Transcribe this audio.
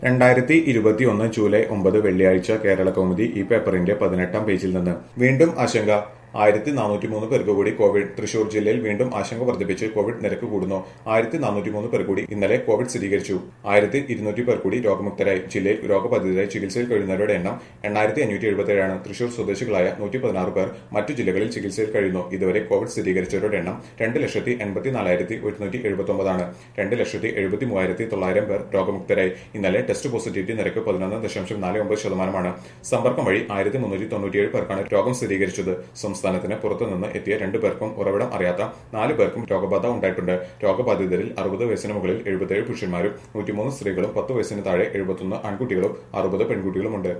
രണ്ടായിരത്തി ഇരുപത്തിയൊന്ന് ജൂലൈ ഒമ്പത് വെള്ളിയാഴ്ച കേരള കൗമുദി ഈ പേപ്പറിന്റെ പതിനെട്ടാം പേജിൽ നിന്ന് വീണ്ടും ആശങ്ക ആയിരത്തി നാനൂറ്റി മൂന്ന് പേർക്ക് കൂടി കോവിഡ് തൃശൂർ ജില്ലയിൽ വീണ്ടും ആശങ്ക വർദ്ധിപ്പിച്ച് കോവിഡ് നിരക്ക് കൂടുന്നു ആയിരത്തി നാനൂറ്റി മൂന്ന് പേർ കൂടി ഇന്നലെ കോവിഡ് സ്ഥിരീകരിച്ചു ആയിരത്തി ഇരുന്നൂറ്റി പേർ കൂടി രോഗമുക്തരായി ജില്ലയിൽ രോഗബാധിതരായി ചികിത്സയിൽ കഴിയുന്നവരുടെ എണ്ണം എണ്ണായിരത്തി അഞ്ഞൂറ്റി എഴുപത്തിയേഴാണ് തൃശൂർ സ്വദേശികളായ നൂറ്റി പതിനാറ് പേർ മറ്റു ജില്ലകളിൽ ചികിത്സയിൽ കഴിയുന്നു ഇതുവരെ കോവിഡ് സ്ഥിരീകരിച്ചവരുടെ എണ്ണം രണ്ട് ലക്ഷത്തി എൺപത്തി നാലായിരത്തി ഒരുന്നൂറ്റി എഴുപത്തി ഒമ്പതാണ് രണ്ട് ലക്ഷത്തി എഴുപത്തി മൂവായിരത്തി തൊള്ളായിരം പേർ രോഗമുക്തരായി ഇന്നലെ ടെസ്റ്റ് പോസിറ്റിവിറ്റി നിരക്ക് പതിനൊന്ന് ദശാംശം നാല് ഒമ്പത് ശതമാനമാണ് സമ്പർക്കം വഴി ആയിരത്തി മുന്നൂറ്റി തൊണ്ണൂറ്റിയേഴ് പേർക്കാണ് രോഗം സ്ഥിരീകരിച്ചത് സംസ്ഥാനത്തിന് പുറത്തുനിന്ന് എത്തിയ രണ്ടു പേർക്കും ഉറവിടം അറിയാത്ത നാല് പേർക്കും രോഗബാധ ഉണ്ടായിട്ടുണ്ട് രോഗബാധിതരിൽ അറുപത് വയസ്സിന് മുകളിൽ എഴുപത്തേഴ് പുരുഷന്മാരും നൂറ്റിമൂന്ന് സ്ത്രീകളും പത്ത് വയസ്സിന് താഴെ എഴുപത്തൊന്ന് ആൺകുട്ടികളും അറുപത് പെൺകുട്ടികളുമുണ്ട്